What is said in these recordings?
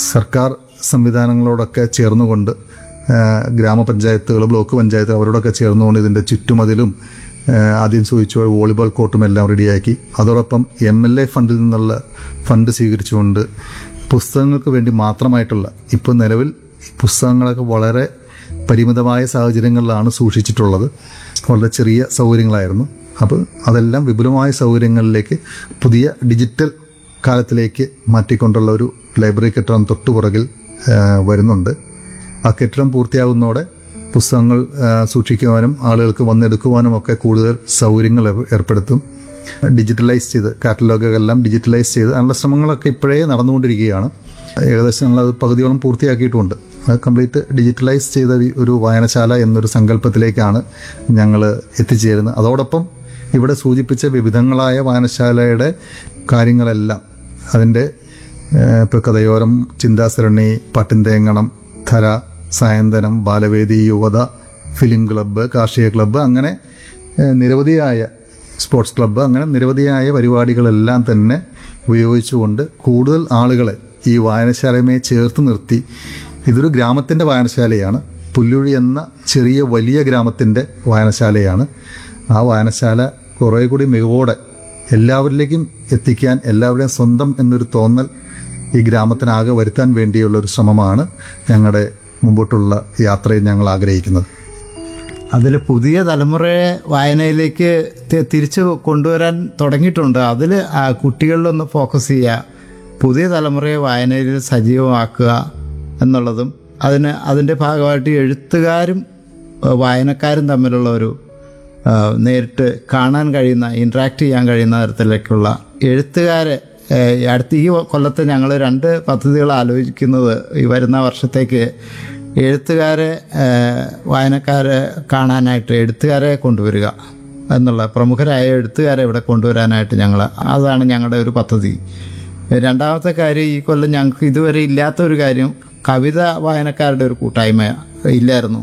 സർക്കാർ സംവിധാനങ്ങളോടൊക്കെ ചേർന്നുകൊണ്ട് ആ, ഗ്രാമപഞ്ചായത്തുകൾ ബ്ലോക്ക് പഞ്ചായത്ത് അവരോടൊക്കെ ചേർന്നുകൊണ്ട് ഇതിൻ്റെ ചുറ്റുമതിലും ആ, ആദ്യം സൂചിച്ച വോളിബോൾ കോർട്ടും എല്ലാം റെഡിയാക്കി അതോടൊപ്പം എം എൽ എ ഫണ്ടിൽ നിന്നുള്ള ഫണ്ട് സ്വീകരിച്ചുകൊണ്ട് പുസ്തകങ്ങൾക്ക് വേണ്ടി മാത്രമായിട്ടുള്ള ഇപ്പോൾ നിലവിൽ പുസ്തകങ്ങളൊക്കെ വളരെ പരിമിതമായ സാഹചര്യങ്ങളിലാണ് സൂക്ഷിച്ചിട്ടുള്ളത് വളരെ ചെറിയ സൗകര്യങ്ങളായിരുന്നു അപ്പോൾ അതെല്ലാം വിപുലമായ സൗകര്യങ്ങളിലേക്ക് പുതിയ ഡിജിറ്റൽ കാലത്തിലേക്ക് മാറ്റിക്കൊണ്ടുള്ള ഒരു ലൈബ്രറി കെട്ടിടം തൊട്ടുപുറകിൽ ആ, വരുന്നുണ്ട് ആ കെട്ടിടം പൂർത്തിയാകുന്നതോടെ പുസ്തകങ്ങൾ ആ, സൂക്ഷിക്കുവാനും ആളുകൾക്ക് വന്നെടുക്കുവാനും ഒക്കെ കൂടുതൽ സൗകര്യങ്ങൾ ഏർ- ഏർപ്പെടുത്തും ഡിജിറ്റലൈസ് ചെയ്ത് കാറ്റലോഗുകളെല്ലാം ഡിജിറ്റലൈസ് ചെയ്ത് അതിനുള്ള ശ്രമങ്ങളൊക്കെ ഇപ്പോഴേ നടന്നുകൊണ്ടിരിക്കുകയാണ് ഏകദേശം നമ്മളത് പകുതിയോളം പൂർത്തിയാക്കിയിട്ടുമുണ്ട് അത് കംപ്ലീറ്റ് ഡിജിറ്റലൈസ് ചെയ്ത വി- ഒരു വായനശാല എന്നൊരു സങ്കല്പത്തിലേക്കാണ് ഞങ്ങൾ എത്തിച്ചേരുന്നത് അതോടൊപ്പം ഇവിടെ സൂചിപ്പിച്ച വിവിധങ്ങളായ വായനശാലയുടെ കാര്യങ്ങളെല്ലാം അതിൻ്റെ ഏഹ്, ഇപ്പോൾ കഥയോരം ചിന്താസരണി പട്ടിന്തേങ്ങണം ധര സായന്തനം ബാലവേദി യുവത ഫിലിം ക്ലബ്ബ് കാർഷിക ക്ലബ്ബ് അങ്ങനെ ഏഹ്, നിരവധിയായ സ്പോർട്സ് ക്ലബ്ബ് അങ്ങനെ നിരവധിയായ പരിപാടികളെല്ലാം തന്നെ ഉപയോഗിച്ചുകൊണ്ട് കൂടുതൽ ആളുകളെ ഈ വായനശാലയുമായി ചേർത്ത് നിർത്തി ഇതൊരു ഗ്രാമത്തിൻ്റെ വായനശാലയാണ് പുല്ലുഴി എന്ന ചെറിയ വലിയ ഗ്രാമത്തിൻ്റെ വായനശാലയാണ് ആ വായനശാല കുറേ കൂടി മികവോടെ എല്ലാവരിലേക്കും എത്തിക്കാൻ എല്ലാവരുടെയും സ്വന്തം എന്നൊരു തോന്നൽ ഈ ഗ്രാമത്തിനാകെ വരുത്താൻ വേണ്ടിയുള്ള ഒരു ശ്രമമാണ് ഞങ്ങളുടെ മുമ്പോട്ടുള്ള യാത്രയിൽ ഞങ്ങൾ ആഗ്രഹിക്കുന്നത് അതിൽ പുതിയ തലമുറയെ വായനയിലേക്ക് തി- തിരിച്ചു കൊണ്ടുവരാൻ തുടങ്ങിയിട്ടുണ്ട് അതിൽ കുട്ടികളിലൊന്ന് ഫോക്കസ് ചെയ്യുക പുതിയ തലമുറയെ വായനയിൽ സജീവമാക്കുക എന്നുള്ളതും അതിന് അതിൻ്റെ ഭാഗമായിട്ട് എഴുത്തുകാരും ഏഹ്, വായനക്കാരും തമ്മിലുള്ള ഒരു ഏഹ്, നേരിട്ട് കാണാൻ കഴിയുന്ന ഇൻട്രാക്ട് ചെയ്യാൻ കഴിയുന്ന തരത്തിലേക്കുള്ള എഴുത്തുകാരെ ഏഹ്, ഈ അടുത്ത ഈ കൊല്ലത്ത് ഞങ്ങൾ രണ്ട് പദ്ധതികൾ ആലോചിക്കുന്നത് ഈ വരുന്ന വർഷത്തേക്ക് എഴുത്തുകാരെ ഏഹ്, വായനക്കാരെ കാണാനായിട്ട് എഴുത്തുകാരെ കൊണ്ടുവരിക എന്നുള്ള പ്രമുഖരായ എഴുത്തുകാരെ ഇവിടെ കൊണ്ടുവരാനായിട്ട് ഞങ്ങൾ അതാണ് ഞങ്ങളുടെ ഒരു പദ്ധതി രണ്ടാമത്തെ കാര്യം ഈ കൊല്ലം ഞങ്ങൾക്ക് ഇതുവരെ ഇല്ലാത്ത ഒരു കാര്യം കവിത വായനക്കാരുടെ ഒരു കൂട്ടായ്മ ഇല്ലായിരുന്നു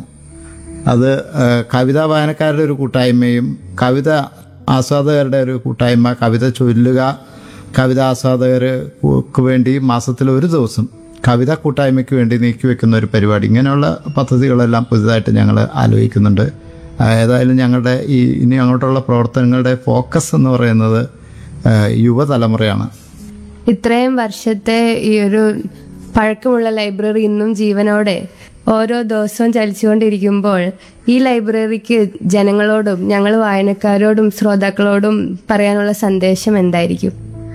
അത് ഏഹ്, കവിതാ വായനക്കാരുടെ ഒരു കൂട്ടായ്മയും കവിത ആസ്വാദകരുടെ ഒരു കൂട്ടായ്മ കവിത ചൊല്ലുക കവിത ആസ്വാദകർക്ക് വേണ്ടി മാസത്തിൽ ഒരു ദിവസം കവിതാ കൂട്ടായ്മയ്ക്ക് വേണ്ടി നീക്കിവെക്കുന്ന ഒരു പരിപാടി ഇങ്ങനെയുള്ള പദ്ധതികളെല്ലാം പുതുതായിട്ട് ഞങ്ങൾ ആലോചിക്കുന്നുണ്ട് ആ, ഏതായാലും ഞങ്ങളുടെ ഈ ഇനി അങ്ങോട്ടുള്ള പ്രവർത്തനങ്ങളുടെ ഫോക്കസ് എന്ന് പറയുന്നത് ഏഹ്, യുവതലമുറയാണ് ഇത്രയും വർഷത്തെ ഈ ഒരു പഴക്കമുള്ള ലൈബ്രറി ഇന്നും ജീവനോടെ ഓരോ ദിവസവും ചലിച്ചുകൊണ്ടിരിക്കുമ്പോൾ ഈ ലൈബ്രറിക്ക് ജനങ്ങളോടും ഞങ്ങൾ വായനക്കാരോടും ശ്രോതാക്കളോടും പറയാനുള്ള സന്ദേശം എന്തായിരിക്കും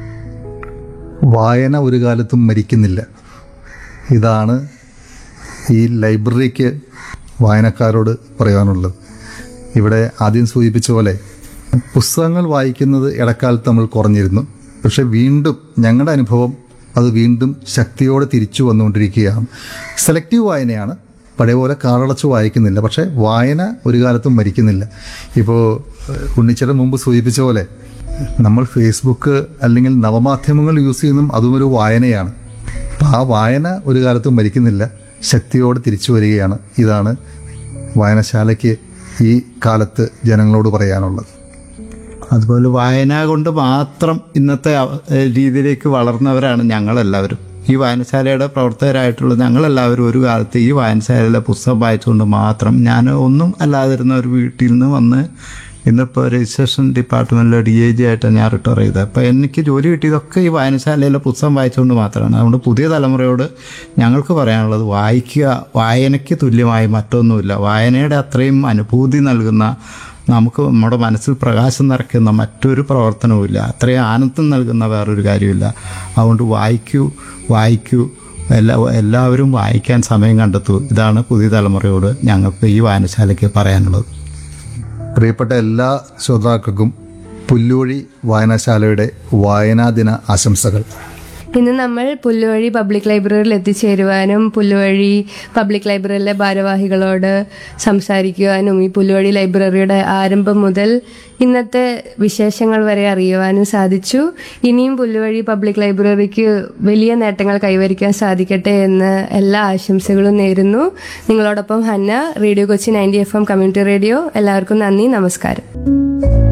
വായന ഒരു കാലത്തും മരിക്കുന്നില്ല ഇതാണ് ഈ ലൈബ്രറിക്ക് വായനക്കാരോട് പറയാനുള്ളത് ഇവിടെ ആദ്യം സൂചിപ്പിച്ച പോലെ പുസ്തകങ്ങൾ വായിക്കുന്നത് ഇടക്കാലത്ത് നമ്മൾ കുറഞ്ഞിരുന്നു പക്ഷെ വീണ്ടും ഞങ്ങളുടെ അനുഭവം അത് വീണ്ടും ശക്തിയോടെ തിരിച്ചു വന്നുകൊണ്ടിരിക്കുകയാണ് സെലക്റ്റീവ് വായനയാണ് പഴയ പോലെ കാറടച്ച് വായിക്കുന്നില്ല പക്ഷേ വായന ഒരു കാലത്തും മരിക്കുന്നില്ല ഇപ്പോൾ ഉണ്ണിച്ചേട്ടൻ മുമ്പ് സൂചിപ്പിച്ച പോലെ നമ്മൾ ഫേസ്ബുക്ക് അല്ലെങ്കിൽ നവമാധ്യമങ്ങൾ യൂസ് ചെയ്യുന്നതും അതും ഒരു വായനയാണ് അപ്പം ആ വായന ഒരു കാലത്തും മരിക്കുന്നില്ല ശക്തിയോടെ തിരിച്ചു വരികയാണ് ഇതാണ് വായനശാലയ്ക്ക് ഈ കാലത്ത് ജനങ്ങളോട് പറയാനുള്ളത് അതുപോലെ വായന കൊണ്ട് മാത്രം ഇന്നത്തെ അവ- ഏഹ് രീതിയിലേക്ക് വളർന്നവരാണ് ഞങ്ങളെല്ലാവരും ഈ വായനശാലയുടെ പ്രവർത്തകരായിട്ടുള്ള ഞങ്ങളെല്ലാവരും ഒരു കാലത്ത് ഈ വായനശാലയിലെ പുസ്തകം വായിച്ചുകൊണ്ട് മാത്രം ഞാൻ ഒന്നും അല്ലാതിരുന്ന ഒരു വീട്ടിൽ നിന്ന് വന്ന് ഇന്നിപ്പോൾ രജിസ്ട്രേഷൻ ഡിപ്പാർട്ട്മെൻറ്റിലെ ഡി ഐ ജി ആയിട്ട് ഞാൻ റിട്ടയർ ചെയ്തത് അപ്പോൾ എനിക്ക് ജോലി കിട്ടിയതൊക്കെ ഈ വായനശാലയിലെ പുസ്തകം വായിച്ചുകൊണ്ട് മാത്രമാണ് അതുകൊണ്ട് പുതിയ തലമുറയോട് ഞങ്ങൾക്ക് പറയാനുള്ളത് വായിക്കുക വായനയ്ക്ക് തുല്യമായി മറ്റൊന്നുമില്ല വായനയുടെ അത്രയും അനുഭൂതി നൽകുന്ന നമുക്ക് നമ്മുടെ മനസ്സിൽ പ്രകാശം നിറയ്ക്കുന്ന മറ്റൊരു പ്രവർത്തനവുമില്ല അത്രയും ആനന്ദം നൽകുന്ന വേറൊരു കാര്യമില്ല അതുകൊണ്ട് വായിക്കൂ വായിക്കൂ എല്ലാ എല്ലാവരും വായിക്കാൻ സമയം കണ്ടെത്തൂ ഇതാണ് പുതിയ തലമുറയോട് ഞങ്ങൾക്ക് ഈ വായനശാലയ്ക്ക് പറയാനുള്ളത് പ്രിയപ്പെട്ട എല്ലാ ശ്രോതാക്കൾക്കും പുല്ലുവഴി വായനശാലയുടെ വായനാ ദിന ആശംസകൾ ഇന്ന് നമ്മൾ പുല്ലുവഴി പബ്ലിക് ലൈബ്രറിയിൽ എത്തിച്ചേരുവാനും പുല്ലുവഴി പബ്ലിക് ലൈബ്രറിയിലെ ഭാരവാഹികളോട് സംസാരിക്കുവാനും ഈ പുല്ലുവഴി ലൈബ്രറിയുടെ ആരംഭം മുതൽ ഇന്നത്തെ വിശേഷങ്ങൾ വരെ അറിയുവാനും സാധിച്ചു ഇനിയും പുല്ലുവഴി പബ്ലിക് ലൈബ്രറിക്ക് വലിയ നേട്ടങ്ങൾ കൈവരിക്കാൻ സാധിക്കട്ടെ എന്ന് എല്ലാ ആശംസകളും നേരുന്നു നിങ്ങളോടൊപ്പം Hanna radio Kochi ninety F M community radio എല്ലാവർക്കും നന്ദി നമസ്കാരം